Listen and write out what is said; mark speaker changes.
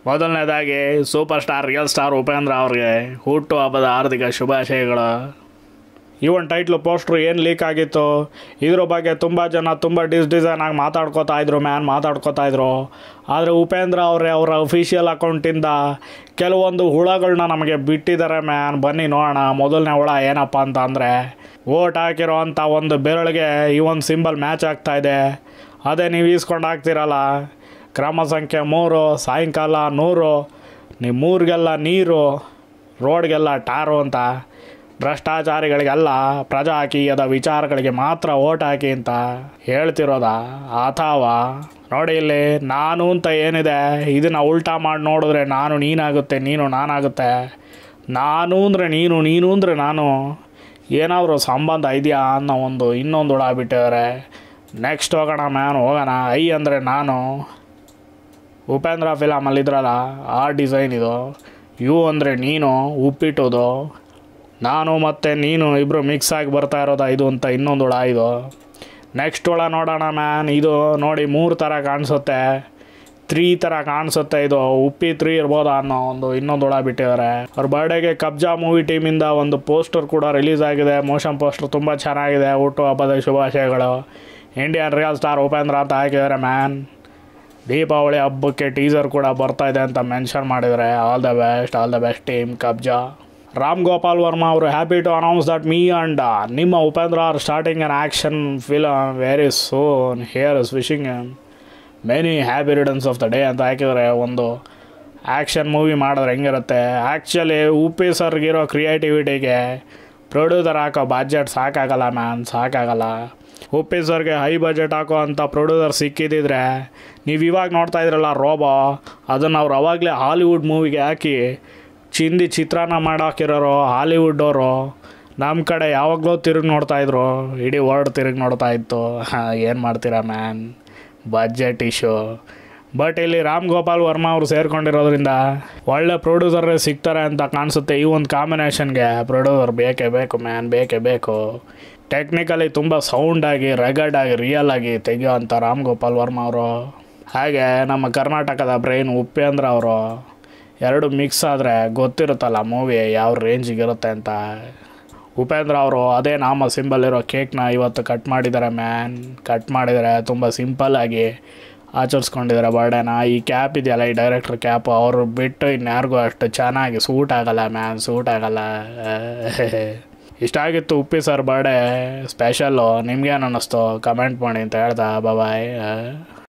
Speaker 1: ಮೊದಲನೇದಾಗಿ super star real star Upendra ಅವ್ರಿಗೆ ಹುಟ್ಟು ಹಬ್ಬದ ಹಾರ್ದಿಕ ಶುಭಾಶಯಗಳು ಈ ಒಂದು ಟೈಟ್ಲು ಪೋಸ್ಟ್ರು ಏನು ಲೀಕ್ ಆಗಿತ್ತು ಇದ್ರ ಬಗ್ಗೆ ತುಂಬ ಜನ ತುಂಬ ಡಿಸ್ ಡಿಸೈನ್ ಆಗಿ ಮಾತಾಡ್ಕೋತಾ ಇದ್ರು ಮ್ಯಾನ್ ಮಾತಾಡ್ಕೋತಾ ಇದ್ರು ಆದರೆ ಉಪೇಂದ್ರ ಅವರೇ ಅವರ ಅಫಿಷಿಯಲ್ ಅಕೌಂಟಿಂದ ಕೆಲವೊಂದು ಹುಳಗಳನ್ನ ನಮಗೆ ಬಿಟ್ಟಿದ್ದಾರೆ ಮ್ಯಾನ್ ಬನ್ನಿ ನೋಡೋಣ ಮೊದಲನೇ ಹುಳ ಏನಪ್ಪ ಅಂತ ಅಂದರೆ ಓಟ್ ಹಾಕಿರೋ ಅಂಥ ಒಂದು ಬೆರಳಿಗೆ ಈ ಒಂದು ಸಿಂಬಲ್ ಮ್ಯಾಚ್ ಆಗ್ತಾ ಇದೆ ಅದೇ ನೀವು ಈಸ್ಕೊಂಡು ಹಾಕ್ತಿರಲ್ಲ ಕ್ರಮ ಸಂಖ್ಯೆ ಮೂರು ಸಾಯಂಕಾಲ ನೂರು ನೀವು ಮೂರಿಗೆಲ್ಲ ನೀರು ರೋಡ್ಗೆಲ್ಲ ಟಾರು ಅಂತ ಭ್ರಷ್ಟಾಚಾರಿಗಳಿಗೆಲ್ಲ ಪ್ರಜಾಕೀಯದ ವಿಚಾರಗಳಿಗೆ ಮಾತ್ರ ಓಟ್ ಹಾಕಿ ಅಂತ ಹೇಳ್ತಿರೋದ ಅಥವಾ ನೋಡಿ ಇಲ್ಲಿ ನಾನು ಅಂತ ಏನಿದೆ ಇದನ್ನು ಉಲ್ಟಾ ಮಾಡಿ ನೋಡಿದ್ರೆ ನಾನು ನೀನಾಗುತ್ತೆ ನೀನು ನಾನಾಗುತ್ತೆ ನಾನು ಅಂದರೆ ನೀನು ನೀನು ಅಂದರೆ ನಾನು ಏನಾದರೂ ಸಂಬಂಧ ಇದೆಯಾ ಅನ್ನೋ ಒಂದು ಇನ್ನೊಂದು ಹುಳ ಬಿಟ್ಟಿದ್ದಾರೆ ನೆಕ್ಸ್ಟ್ ಹೋಗೋಣ ಮ್ಯಾನ್ ಹೋಗೋಣ ಐ ಅಂದರೆ ನಾನು ಉಪೇಂದ್ರ ಫಿಲಮಲ್ಲಿ ಇದ್ರಲ್ಲ ಆ ಡಿಸೈನ್ ಇದು ಯು ಅಂದರೆ ನೀನು ಉಪ್ಪಿಟ್ಟುದು ನಾನು ಮತ್ತು ನೀನು ಇಬ್ಬರು ಮಿಕ್ಸ್ ಆಗಿ ಬರ್ತಾ ಇರೋದ ಇದು ಅಂತ ಇನ್ನೊಂದು ಹುಳ ಇದು ನೆಕ್ಸ್ಟ್ ಹುಳ ನೋಡೋಣ ಮ್ಯಾನ್ ಇದು ನೋಡಿ ಮೂರು ಥರ ಕಾಣಿಸುತ್ತೆ ತ್ರೀ ಥರ ಕಾಣಿಸುತ್ತೆ ಇದು ಉಪ್ಪಿ ತ್ರೀ ಇರ್ಬೋದಾ ಅನ್ನೋ ಒಂದು ಇನ್ನೊಂದು ಹುಳ ಬಿಟ್ಟಿದ್ದಾರೆ ಅವ್ರ ಬರ್ಡೇಗೆ ಕಬ್ಜಾ ಮೂವಿ ಟೀಮಿಂದ ಒಂದು ಪೋಸ್ಟರ್ ಕೂಡ ರಿಲೀಸ್ ಆಗಿದೆ ಮೋಷನ್ ಪೋಸ್ಟರ್ ತುಂಬ ಚೆನ್ನಾಗಿದೆ ಹುಟ್ಟು ಹಬ್ಬದ ಶುಭಾಶಯಗಳು ಇಂಡಿಯನ್ ರಿಯಲ್ ಸ್ಟಾರ್ ಉಪೇಂದ್ರ ಅಂತ ಹಾಕಿದ್ದಾರೆ ಮ್ಯಾನ್ ದೀಪಾವಳಿ ಹಬ್ಬಕ್ಕೆ ಟೀಸರ್ ಕೂಡ ಬರ್ತಾ ಇದೆ ಅಂತ ಮೆನ್ಷನ್ ಮಾಡಿದರೆ all the best all the best team Kabzaa Ram Gopal Varma ಅವರು happy to announce that me and ನಿಮ್ಮ Upendra are starting an action film very soon here is wishing many happy returns of the day ಅಂತ ಹಾಕಿದರೆ ಒಂದು ಆ್ಯಕ್ಷನ್ ಮೂವಿ ಮಾಡಿದ್ರೆ ಹೆಂಗಿರುತ್ತೆ actually Uppi ಸರ್ಗಿರೋ ಕ್ರಿಯೇಟಿವಿಟಿಗೆ producer ಹಾಕೋ ಬಜೆಟ್ ಸಾಕಾಗಲ್ಲ ಮ್ಯಾನ್ ಸಾಕಾಗಲ್ಲ ಉಪ್ಪಿ ಸರ್ಗೆ ಹೈ ಬಜೆಟ್ ಹಾಕೋ ಅಂಥ ಪ್ರೊಡ್ಯೂಸರ್ ಸಿಕ್ಕಿದ್ದಿದ್ರೆ ನೀವು ಇವಾಗ ನೋಡ್ತಾ ಇದ್ರಲ್ಲ ರೋಬೋ ಅದನ್ನು ಅವ್ರು ಅವಾಗಲೇ ಹಾಲಿವುಡ್ ಮೂವಿಗೆ ಹಾಕಿ ಚಿಂದಿ ಚಿತ್ರಾನ್ನ ಮಾಡಾಕಿರೋರು ಹಾಲಿವುಡ್ಡವರು ನಮ್ಮ ಕಡೆ ಯಾವಾಗಲೂ ತಿರುಗಿ ನೋಡ್ತಾ ಇದ್ರು ಇಡೀ ವರ್ಲ್ಡ್ ತಿರುಗಿ ನೋಡ್ತಾ ಇತ್ತು ಏನು ಮಾಡ್ತೀರಾ ಮ್ಯಾನ್ ಬಜೆಟ್ ಇಶ್ಯೂ ಬಟ್ ಇಲ್ಲಿ ರಾಮ್ ಗೋಪಾಲ್ ವರ್ಮಾ ಅವರು ಸೇರ್ಕೊಂಡಿರೋದ್ರಿಂದ ಒಳ್ಳೆ ಪ್ರೊಡ್ಯೂಸರೇ ಸಿಗ್ತಾರೆ ಅಂತ ಕಾಣಿಸುತ್ತೆ ಈ ಒಂದು ಕಾಂಬಿನೇಷನ್ಗೆ ಪ್ರೊಡ್ಯೂಸರ್ ಬೇಕೇ ಬೇಕು ಮ್ಯಾನ್ ಬೇಕೇ ಬೇಕು ಟೆಕ್ನಿಕಲಿ ತುಂಬ ಸೌಂಡಾಗಿ ರಗಡ್ ಆಗಿ ರಿಯಲ್ ಆಗಿ ತೆಗೆಯೋವಂಥ ರಾಮ್ ಗೋಪಾಲ್ ವರ್ಮಾ ಅವರು ಹಾಗೆ ನಮ್ಮ ಕರ್ನಾಟಕದ ಬ್ರೈನ್ ಉಪೇಂದ್ರ ಅವರು ಎರಡು ಮಿಕ್ಸ್ ಆದರೆ ಗೊತ್ತಿರುತ್ತಲ್ಲ ಮೂವಿ ಯಾವ ರೇಂಜಿಗೆ ಇರುತ್ತೆ ಅಂತ ಉಪೇಂದ್ರ ಅವರು ಅದೇ ನಾಮ ಸಿಂಬಲ್ ಇರೋ ಕೇಕ್ನ ಇವತ್ತು ಕಟ್ ಮಾಡಿದ್ದಾರೆ ಮ್ಯಾನ್ ಕಟ್ ಮಾಡಿದ್ದಾರೆ ತುಂಬ ಸಿಂಪಲ್ಲಾಗಿ ಆಚರಿಸ್ಕೊಂಡಿದ್ದಾರೆ ಬರ್ಡೇನ ಈ ಕ್ಯಾಪ್ ಇದೆಯಲ್ಲ ಈ ಡೈರೆಕ್ಟ್ರ್ ಕ್ಯಾಪ್ ಅವರು ಬಿಟ್ಟು ಇನ್ಯಾರಿಗೂ ಅಷ್ಟು ಚೆನ್ನಾಗಿ ಸೂಟ್ ಆಗಲ್ಲ ಮ್ಯಾನ್ ಸೂಟ್ ಆಗಲ್ಲ ಇಷ್ಟ ಆಗಿತ್ತು ಉಪ್ಪಿ ಸರ್ ಬರ್ಡೇ ಸ್ಪೆಷಲ್ಲು ನಿಮ್ಗೇನು ಅನ್ನಿಸ್ತು ಕಮೆಂಟ್ ಮಾಡಿ ಅಂತ ಹೇಳ್ದ ಬಾಯ್